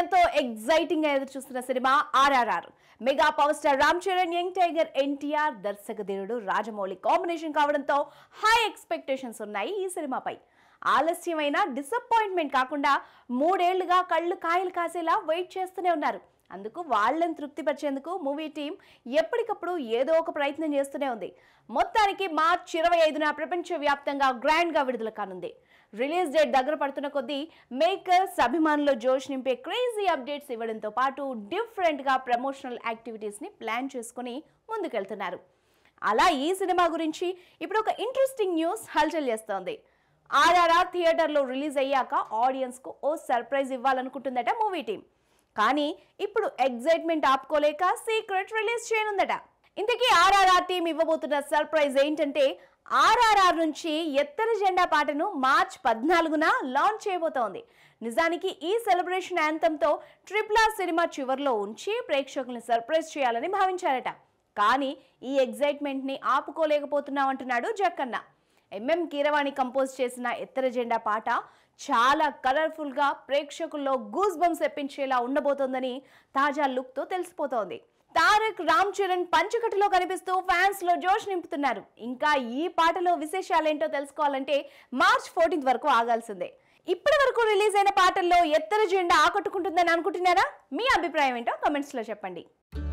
ఎంతో ఎగ్జైటింగ్ గా ఎదురు చూస్తున్న cinema RRR mega power star Ram Charan young tiger NTR దర్శకధీరుడు రాజమౌళి కాంబినేషన్ కావడంతో హై ఎక్స్పెక్టేషన్స్ ఉన్నాయి ఈ సినిమాపై ఆలస్యమైన డిసప్పాయింట్మెంట్ కాకుండా మూడేళ్లుగా కళ్ళు కాయలు కాసేలా వెయిట్ చేస్తూనే ఉన్నారు అందుకు వాళ్ళని తృప్తిపరిచేందుకు మూవీ టీం ఎప్పటికప్పుడు ఏదో ఒక ప్రయత్నం చేస్తూనే ఉంది మొత్తానికి మార్చ్ ఇరవై ఐదున ప్రపంచవ్యాప్తంగా గ్రాండ్గా విడుదల కానుంది రిలీజ్ డేట్ దగ్గర పడుతున్న కొద్దీ మేకర్స్ అభిమానులు జోష్ నింపే క్రేజీ అప్డేట్స్ ఇవ్వడంతో పాటు డిఫరెంట్గా ప్రమోషనల్ యాక్టివిటీస్ని ప్లాన్ చేసుకుని ముందుకెళ్తున్నారు అలా ఈ సినిమా గురించి ఇప్పుడు ఒక ఇంట్రెస్టింగ్ న్యూస్ హల్చల్ చేస్తోంది ఆర్ఆర్ఆర్ థియేటర్లో రిలీజ్ అయ్యాక ఆడియన్స్కు ఓ సర్ప్రైజ్ ఇవ్వాలనుకుంటుందట మూవీ టీం కానీ ఇప్పుడు ఎగ్జైట్మెంట్ ఆపుకోలేక సీక్రెట్ రిలీజ్ చేయనుందట ఇంతకీ ఆర్ఆర్ఆర్ టీం ఇవ్వబోతున్న సర్ప్రైజ్ ఏంటంటే ఆర్ఆర్ఆర్ నుంచి ఎత్తర జెండా పాటను మార్చ్ పద్నాలుగున లాంచ్ చేయబోతోంది నిజానికి ఈ సెలబ్రేషన్ యాంతంతో ట్రిపుల్ ఆర్ సినిమా చివర్లో ఉంచి ప్రేక్షకుల్ని సర్ప్రైజ్ చేయాలని భావించారట కానీ ఈ ఎగ్జైట్మెంట్ని ఆపుకోలేకపోతున్నామంటున్నాడు జక్కన్న ఎంఎం కీరవాణి కంపోజ్ చేసిన ఎత్తర జెండా పాట చాలా కలర్ఫుల్గా ప్రేక్షకుల్లో గూస్ బంప్స్ తెప్పించేలా ఉండబోతోందని తాజా లుక్తో తెలిసిపోతోంది తారక్ రామ్ చరణ్ పంచకట్టులో కనిపిస్తూ ఫ్యాన్స్ లో జోష్ నింపుతున్నారు ఇంకా ఈ పాటలో విశేషాలేంటో తెలుసుకోవాలంటే మార్చ్ ఫోర్టీన్త్ వరకు ఆగాల్సిందే ఇప్పటి వరకు రిలీజ్ అయిన పాటల్లో ఎత్తర జెండా ఆకట్టుకుంటుందని అనుకుంటున్నారా మీ అభిప్రాయం ఏంటో కమెంట్స్ లో చెప్పండి